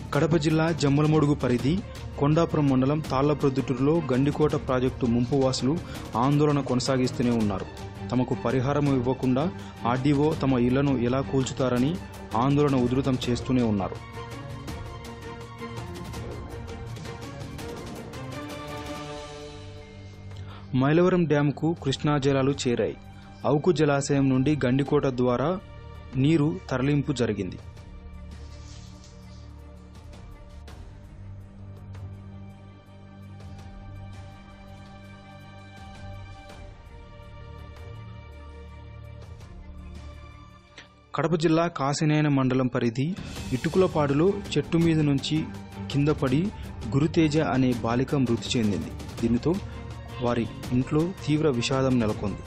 కడప జిల్లా జమ్మలమడుగు పరిధి కొండాపురం మండలం తాళ్లప్రొద్దుటూరులో గండికోట ప్రాజెక్టు ముంపు వాసులు ఆందోళన కొనసాగిస్తూనే ఉన్నారు తమకు పరిహారం ఇవ్వకుండా ఆర్డీఓ తమ ఇళ్లను ఎలా కూల్చుతారని ఆందోళన ఉధృతం చేస్తూనే ఉన్నారు మైలవరం డ్యాంకు కృష్ణా జలాలు చేరాయి అవుకు జలాశయం నుండి గండికోట ద్వారా నీరు తరలింపు జరిగింది కడప జిల్లా కాసినేన మండలం పరిధి ఇటుకులపాడులో చెట్టు మీద నుంచి కింద పడి గురుతేజ అనే బాలిక మృతి చెందింది దీనితో వారి ఇంట్లో తీవ్ర విషాదం నెలకొంది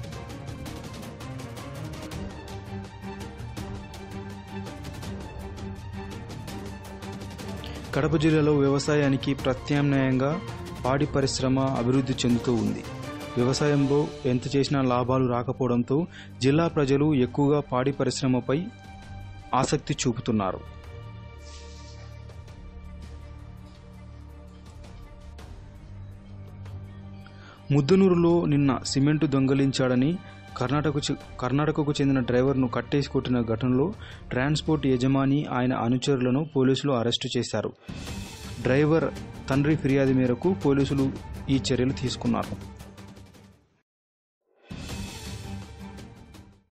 కడప జిల్లాలో వ్యవసాయానికి ప్రత్యామ్నాయంగా పాడి పరిశ్రమ అభివృద్ధి చెందుతూ ఉంది వ్యవసాయంలో ఎంత చేసినా లాభాలు రాకపోవడంతో జిల్లా ప్రజలు ఎక్కువగా పాడి పరిశ్రమపై ఆసక్తి చూపుతున్నారు ముద్దనూరులో నిన్న సిమెంటు దొంగలించాడని కర్ణాటక కర్ణాటకకు చెందిన డ్రైవర్ను కట్టేసి కొట్టిన ఘటనలో ట్రాన్స్పోర్ట్ యజమాని ఆయన అనుచరులను పోలీసులు అరెస్టు చేశారు డ్రైవర్ తండ్రి ఫిర్యాదు మేరకు పోలీసులు ఈ చర్యలు తీసుకున్నారు